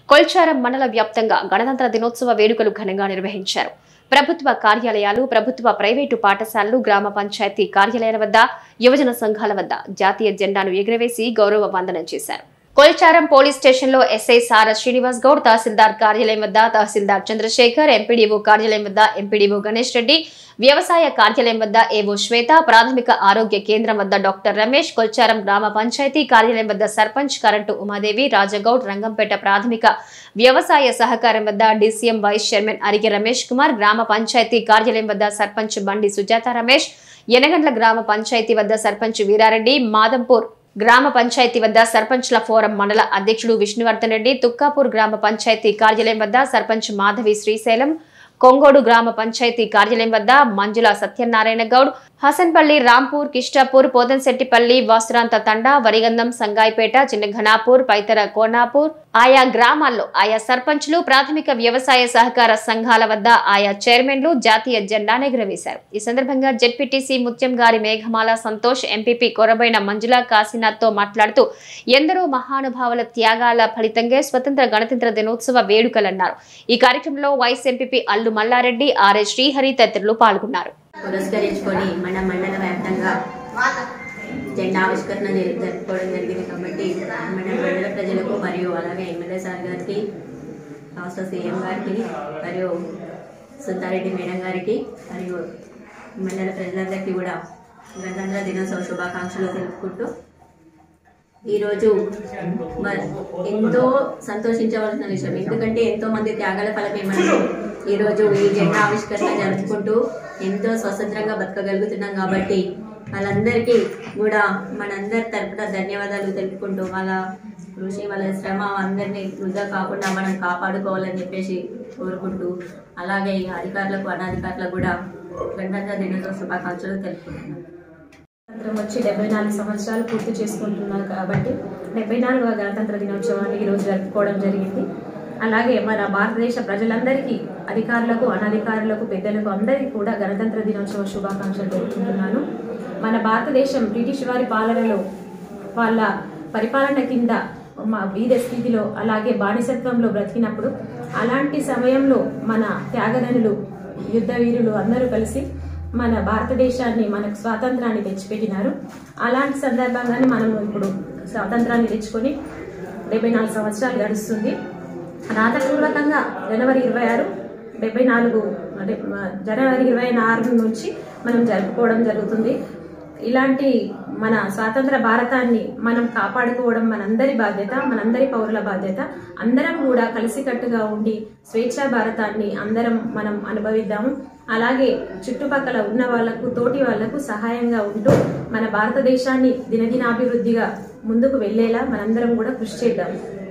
కొల్చారం మండల వ్యాప్తంగా గణతంత్ర దినోత్సవ వేడుకలు ఘనంగా నిర్వహించారు ప్రభుత్వ కార్యాలయాలు ప్రభుత్వ ప్రైవేటు పాఠశాలలు గ్రామ పంచాయతీ కార్యాలయాల వద్ద యువజన సంఘాల వద్ద జాతీయ జెండాను ఎగురవేసి గౌరవ వందనం చేశారు కొల్చారం పోలీస్ స్టేషన్లో ఎస్ఐ సార శ్రీనివాస్ గౌడ్ తహసీల్దార్ కార్యాలయం వద్ద తహసీల్దార్ చంద్రశేఖర్ ఎంపీడీఓ కార్యాలయం వద్ద ఎంపీడీఓ గణేష్ రెడ్డి వ్యవసాయ కార్యాలయం వద్ద ఏవో శ్వేత ప్రాథమిక ఆరోగ్య కేంద్రం వద్ద డాక్టర్ రమేష్ కొల్చారం గ్రామ పంచాయతీ కార్యాలయం వద్ద సర్పంచ్ కరెంటు ఉమాదేవి రాజగౌడ్ రంగంపేట ప్రాథమిక వ్యవసాయ సహకారం వద్ద DCM vice chairman Arige Ramesh Kumar గ్రామ పంచాయతీ కార్యాలయం వద్ద సర్పంచ్ బండి సుజాత రమేష్ ఎనగండ్ల గ్రామ పంచాయతీ వద్ద సర్పంచ్ వీరారెడ్డి మాదంపూర్ గ్రామ పంచాయతీ వద్ద సర్పంచ్ల ఫోరం మండల అధ్యక్షుడు విష్ణువర్ధన్ రెడ్డి తుక్కాపూర్ గ్రామ పంచాయతీ కార్యాలయం వద్ద సర్పంచ్ మాధవి శ్రీశైలం కొంగోడు గ్రామ పంచాయతీ కార్యాలయం వద్ద మంజుల సత్యనారాయణ గౌడ్ హసన్పల్లి రాంపూర్ కిష్టాపూర్ పోతంశెట్టిపల్లి వాసురాంత తండా వరిగంధం సంగాయిపేట చిన్నఘనాపూర్ పైతర కోనాపూర్ ఆయా గ్రామాల్లో ఆయా సర్పంచ్లు ప్రాథమిక వ్యవసాయ సహకార సంఘాల వద్ద ఆయా చైర్మన్లు జాతీయ జెండాను ఎగురవేశారు ఈ సందర్భంగా జెడ్పీటీసీ ముత్యం గారి మేఘమాల సంతోష్ ఎంపీపీ కొరబైన మంజుల కాశీనాథ్ తో మాట్లాడుతూ ఎందరో మహానుభావుల త్యాగాల ఫలితంగా స్వతంత్ర గణతంత్ర దినోత్సవ వేడుకలన్నారు ఈ కార్యక్రమంలో vice MPP Allu Mallareddy RS Srihari తదితరులు పాల్గొన్నారు పురస్కరించుకొని మన మండల వ్యాప్తంగా జెండా ఆవిష్కరణ జరి- జరుపుకోవడం జరిగింది కాబట్టి మన మండల ప్రజలకు మరియు అలాగే ఎమ్మెల్యే సార్ గారికి రాష్ట్ర సీఎం గారికి మరియు సుందారెడ్డి మేడం గారికి మరియు మండల ప్రజలందరికీ కూడా గణతంత్ర దినోత్సవ శుభాకాంక్షలు తెలుపుకుంటూ ఈరోజు మ- ఎంతో సంతోషించవలసిన విషయం ఎందుకంటే ఎంతో మంది త్యాగాల ఫలమే మనం ఈరోజు ఈ జెండా ఆవిష్కరణ జరుపుకుంటూ ఎంతో స్వతంత్రంగా బతకగలుగుతున్నాం కాబట్టి వాళ్ళందరికీ కూడా మనందరి తరపున ధన్యవాదాలు తెలుపుకుంటూ వాళ్ళ కృషి వాళ్ళ శ్రమ అందరినీ వృధా కాకుండా మనం కాపాడుకోవాలని చెప్పేసి కోరుకుంటూ అలాగే ఈ అధికారులకు అనధికారులకు కూడా గణతంత్ర దినోత్సవ శుభాకాంక్షలు తెలుపుకుంటున్నాను స్వాతంత్రం వచ్చి డెబ్బై నాలుగు సంవత్సరాలు పూర్తి చేసుకుంటున్నారు కాబట్టి డెబ్బై నాలుగవ గణతంత్ర దినోత్సవాన్ని ఈరోజు జరుపుకోవడం జరిగింది అలాగే మన భారతదేశ ప్రజలందరికీ అధికారులకు అనధికారులకు పెద్దలకు అందరికీ కూడా గణతంత్ర దినోత్సవ శుభాకాంక్షలు తెలుపుకుంటున్నాను మన భారతదేశం బ్రిటిష్ వారి పాలనలో వాళ్ళ పరిపాలన కింద మా బీద స్థితిలో అలాగే బానిసత్వంలో బ్రతికినప్పుడు అలాంటి సమయంలో మన త్యాగదనులు యుద్ధ వీరులు అందరూ కలిసి మన భారతదేశాన్ని మనకు స్వాతంత్రాన్ని తెచ్చిపెట్టినారు అలాంటి సందర్భంగానే మనం ఇప్పుడు స్వాతంత్రాన్ని తెచ్చుకొని డెబ్బై నాలుగు సంవత్సరాలు గడుస్తుంది రాతపూర్వకంగా జనవరి ఇరవై ఆరు డెబ్బై నాలుగు అంటే మ- జనవరి ఇరవై ఆరు నుంచి మనం జరుపుకోవడం జరుగుతుంది ఇలాంటి మన స్వాతంత్ర భారతాన్ని మనం కాపాడుకోవడం మనందరి బాధ్యత మనందరి పౌరుల బాధ్యత అందరం కూడా కలిసికట్టుగా ఉండి స్వేచ్ఛా భారతాన్ని అందరం మనం అనుభవిద్దాము అలాగే చుట్టుపక్కల ఉన్న వాళ్లకు తోటి వాళ్లకు సహాయంగా ఉంటూ మన భారతదేశాన్ని దినదినాభివృద్ధిగా ముందుకు వెళ్లేలా మనందరం కూడా కృషి చేద్దాం